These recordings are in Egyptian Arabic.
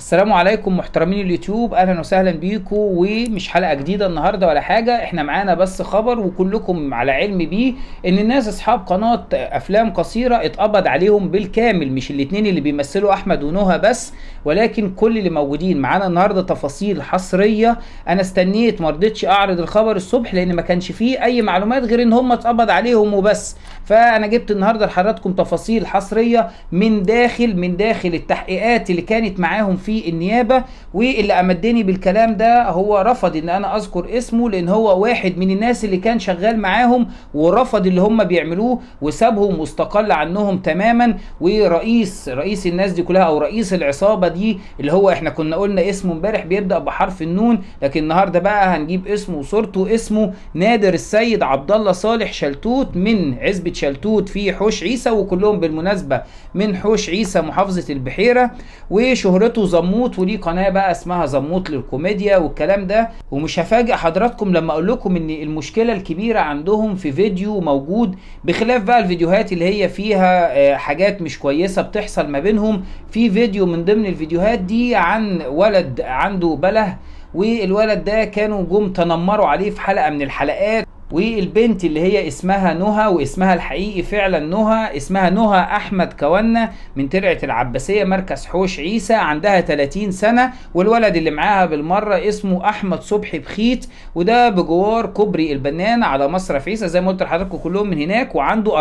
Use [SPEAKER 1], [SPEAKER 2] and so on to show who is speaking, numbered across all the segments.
[SPEAKER 1] السلام عليكم محترمين اليوتيوب اهلا وسهلا بيكم ومش حلقه جديده النهارده ولا حاجه احنا معانا بس خبر وكلكم على علم بيه ان الناس اصحاب قناه افلام قصيره اتقبض عليهم بالكامل مش الاتنين اللي بيمثلوا احمد ونهى بس ولكن كل اللي موجودين معانا النهارده تفاصيل حصريه انا استنيت ما رضيتش اعرض الخبر الصبح لان ما كانش فيه اي معلومات غير ان هم اتقبض عليهم وبس فانا جبت النهارده لحضراتكم تفاصيل حصريه من داخل من داخل التحقيقات اللي كانت معاهم في النيابه واللي امدني بالكلام ده هو رفض ان انا اذكر اسمه لان هو واحد من الناس اللي كان شغال معاهم ورفض اللي هم بيعملوه وسابهم واستقل عنهم تماما ورئيس رئيس الناس دي كلها او رئيس العصابه دي اللي هو احنا كنا قلنا اسمه امبارح بيبدا بحرف النون لكن النهارده بقى هنجيب اسمه وصورته اسمه نادر السيد عبد الله صالح شلتوت من عزبه شلتوت في حوش عيسى وكلهم بالمناسبه من حوش عيسى محافظه البحيره وشهرته زموت وليه قناه بقى اسمها زموت للكوميديا والكلام ده ومش هفاجئ حضراتكم لما اقول لكم ان المشكله الكبيره عندهم في فيديو موجود بخلاف بقى الفيديوهات اللي هي فيها آه، حاجات مش كويسه بتحصل ما بينهم في فيديو من ضمن الفيديوهات دي عن ولد عنده بله والولد ده كانوا جم تنمروا عليه في حلقه من الحلقات والبنت اللي هي اسمها نهى واسمها الحقيقي فعلا نهى اسمها نهى احمد كونه من ترعه العباسيه مركز حوش عيسى عندها 30 سنه والولد اللي معاها بالمره اسمه احمد صبحي بخيت وده بجوار كوبري البنان على مصرف عيسى زي ما قلت لحضراتكم كلهم من هناك وعنده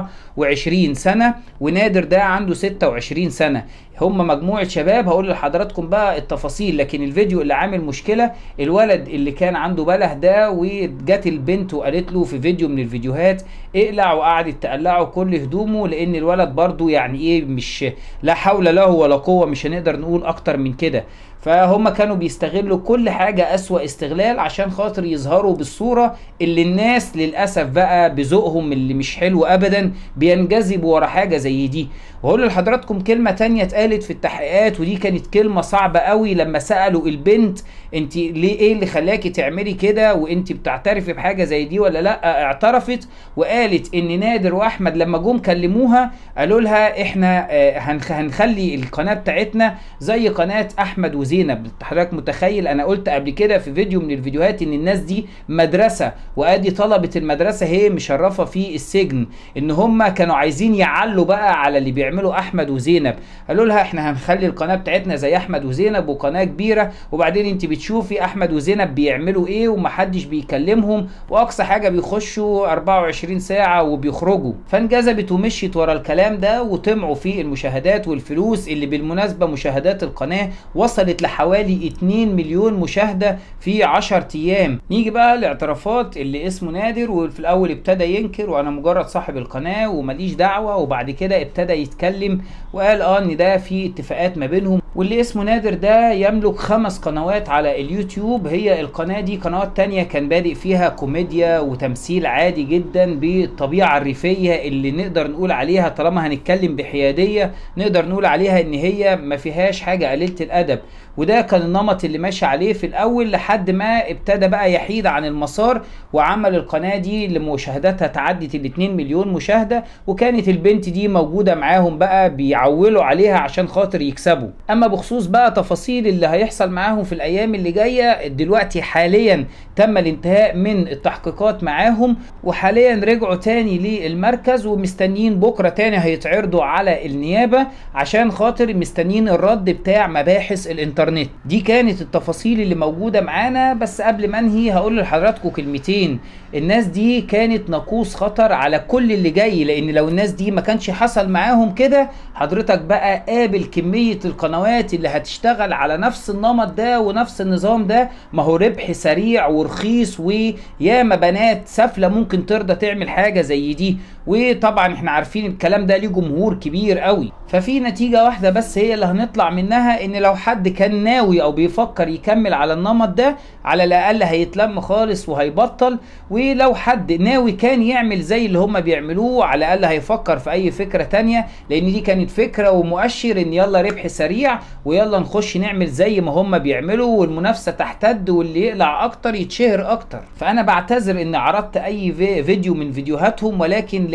[SPEAKER 1] 24 سنه ونادر ده عنده 26 سنه هم مجموعة شباب هقول لحضراتكم بقى التفاصيل لكن الفيديو اللي عامل مشكلة الولد اللي كان عنده بله ده وجت البنت وقالت له في فيديو من الفيديوهات اقلع وقعدت تقلعه كل هدومه لان الولد برضو يعني ايه مش لا حول له ولا قوة مش هنقدر نقول اكتر من كده فهم كانوا بيستغلوا كل حاجة أسوأ استغلال عشان خاطر يظهروا بالصورة اللي الناس للأسف بقى بذوقهم اللي مش حلو أبدا بينجذبوا ورا حاجة زي دي وهقول لحضراتكم كلمة تانية اتقالت في التحقيقات ودي كانت كلمة صعبة قوي لما سألوا البنت انت ليه ايه اللي خلاكي تعملي كده وانت بتعترفي بحاجة زي دي ولا لا اعترفت وقالت ان نادر واحمد لما جم كلموها قالوا لها احنا آه، هنخ- هنخلي القناة بتاعتنا زي قناة احمد وزينب حضرتك متخيل انا قلت قبل كده في فيديو من الفيديوهات ان الناس دي مدرسة وادي طلبة المدرسة هي مشرفة في السجن ان هم كانوا عايزين يعلوا بقى على اللي بيعملوا احمد وزينب قالوا لها احنا هنخلي القناة بتاعتنا زي احمد وزينب وقناة كبيرة وبعدين انت بتشوفي احمد وزينب بيعملوا ايه ومحدش بيكلمهم واقصى حاجة بيخشوا 24 ساعة وبيخرجوا فانجذبت ومشيت ورا الكلام ده وطمعوا في المشاهدات والفلوس اللي بالمناسبة مشاهدات القناة وصلت لحوالي 2 مليون مشاهدة في 10 ايام نيجي بقى الاعترافات اللي اسمه نادر وفي الاول ابتدى ينكر وانا مجرد صاحب القناة ومليش دعوة وبعد كده ابتدى يتكلم وقال اه ان ده في اتفاقات ما بينهم واللي اسمه نادر ده يملك خمس قنوات على اليوتيوب هي القناة دي قنوات تانية كان بادئ فيها كوميديا وتمثيل عادي جدا بالطبيعة الريفية اللي نقدر نقول عليها طالما هنتكلم بحيادية نقدر نقول عليها ان هي ما فيهاش حاجة قليلة الادب وده كان النمط اللي ماشي عليه في الاول لحد ما ابتدى بقى يحيد عن المسار وعمل القناة دي اللي مشاهداتها تعدت ال 2 مليون مشاهدة وكانت البنت دي موجودة معاهم بقى بيعولوا عليها عشان خاطر يكسبوا اما بخصوص بقى تفاصيل اللي هيحصل معاهم في الايام اللي جاية دلوقتي حاليا تم الانتهاء من التحقيقات معاهم وحاليا رجعوا تاني للمركز ومستنيين بكرة تاني هيتعرضوا على النيابة عشان خاطر مستنيين الرد بتاع مباحث الانترنت دي كانت التفاصيل اللي موجودة معانا بس قبل ما انهي هقول لحضراتكم كلمتين الناس دي كانت ناقوس خطر على كل اللي جاي لان لو الناس دي ما كانش حصل معاهم كده حضرتك بقى قابل كمية القنوات اللي هتشتغل على نفس النمط ده ونفس النظام ده ما هو ربح سريع ورخيص وياما بنات سافلة ممكن ترضى تعمل حاجة زي دي وطبعا احنا عارفين الكلام ده ليه جمهور كبير قوي ففي نتيجة واحدة بس هي اللي هنطلع منها ان لو حد كان ناوي او بيفكر يكمل على النمط ده على الاقل هيتلم خالص وهيبطل ولو حد ناوي كان يعمل زي اللي هم بيعملوه على الاقل هيفكر في اي فكرة تانية لان دي كانت فكرة ومؤشر ان يلا ربح سريع ويلا نخش نعمل زي ما هم بيعملوا والمنافسة تحتد واللي يقلع اكتر يتشهر اكتر فانا بعتذر ان عرضت اي في- فيديو من فيديوهاتهم ولكن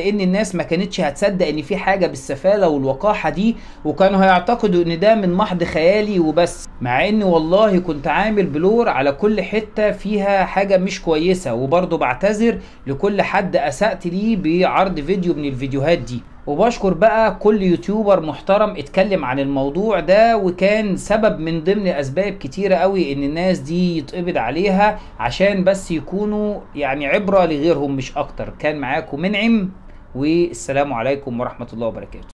[SPEAKER 1] لان الناس ما كانتش هتصدق ان في حاجه بالسفاله والوقاحه دي وكانوا هيعتقدوا ان ده من محض خيالي وبس مع ان والله كنت عامل بلور على كل حته فيها حاجه مش كويسه وبرضه بعتذر لكل حد اسأت ليه بعرض فيديو من الفيديوهات دي وبشكر بقى كل يوتيوبر محترم اتكلم عن الموضوع ده وكان سبب من ضمن اسباب كتيره قوي ان الناس دي يتقبض عليها عشان بس يكونوا يعني عبره لغيرهم مش اكتر كان معاكم منعم والسلام عليكم ورحمه الله وبركاته